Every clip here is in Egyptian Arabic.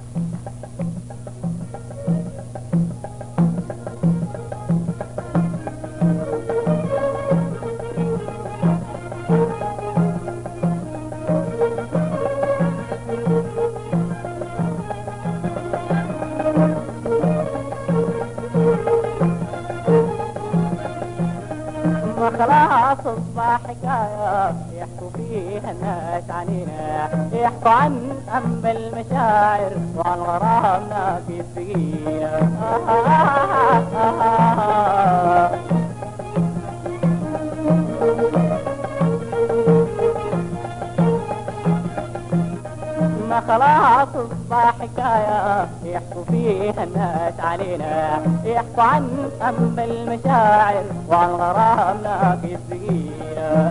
خلاص اصبح حكاية يحكوا فيها الناس علينا يحكوا عن أم المشاعر وعن غرامنا في السقينة ما خلاص اصبح حكاية يحكوا فيها الناس علينا يحكوا عن أم المشاعر وعن غرامنا في السقينة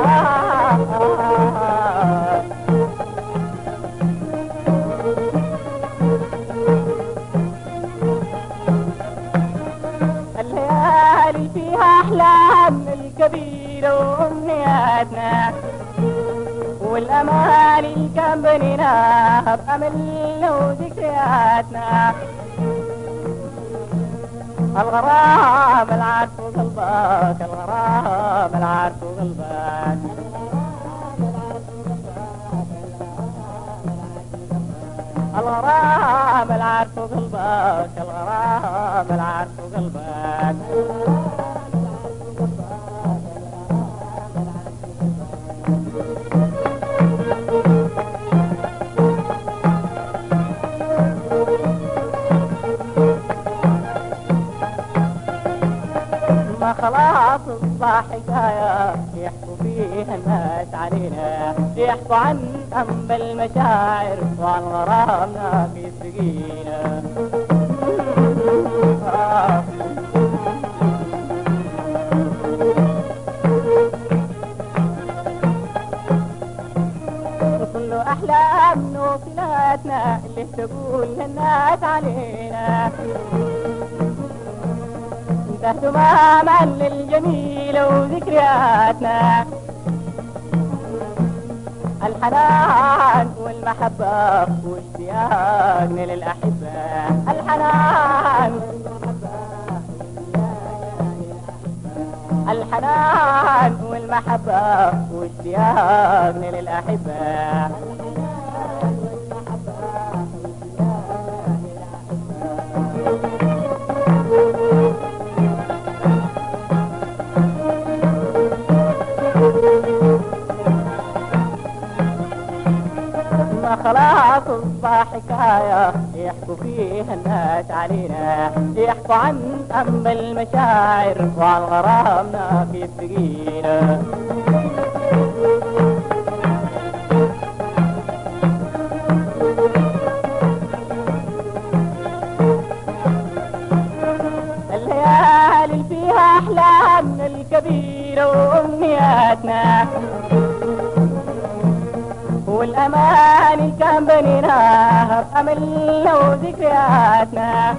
الليالي فيها أحلام الكبيرة وأمنياتنا والأمال اللي كان بنيناها بأملنا وذكرياتنا الغرام العارف قلبك الغرام العارف قلبك الغرام العارف قلبك الغرام العارف قلبك ما خلاص اصبح حكاية يحكوا فيها الناس علينا يحكوا عن أم المشاعر وعن غرامنا في السقينة كل أحلام وصلاتنا اللي تقول للناس علينا انت تماما للجميل وذكرياتنا الحنان والمحبة واشتياقنا للأحبة الحنان الحنان والمحبة واشتياقنا للأحبة ما خلاص اصبح حكاية يحكوا فيها الناس علينا يحكوا عن أم المشاعر وعن غرامنا في السقينة الليالي اللي فيها أحلامنا الكبيرة وأمنياتنا والأمان اللي كان بنيناها بأملنا وذكرياتنا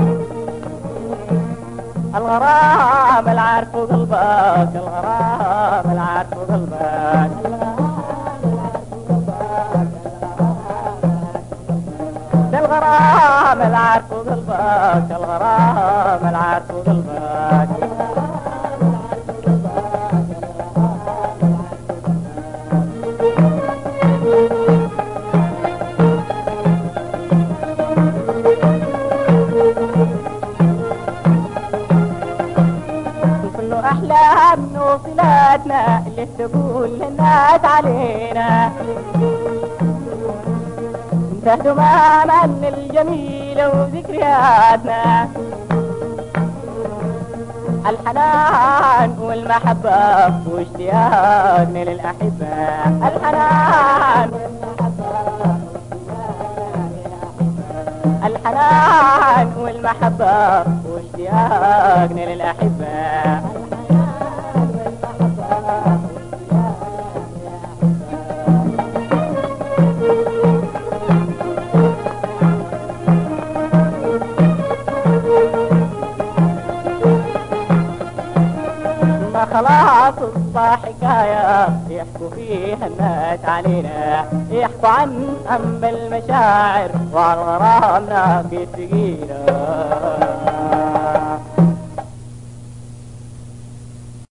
الغرام العارف قلبك الغرام العارف قلبك ده الغرام العارف قلبك الغرام العارف قلبك كل أحلامنا وصلاتنا اللي تقول للناس علينا انت تماما للجميل وذكرياتنا الحنان والمحبة واشتياقنا للأحبة الحنان الحنان والمحبة واشتياقنا للأحبة ما خلاص اصبح حكاية يحكوا فيها الناس الناس علينا يحكوا عن هم المشاعر وعن غرامنا في الثقيلة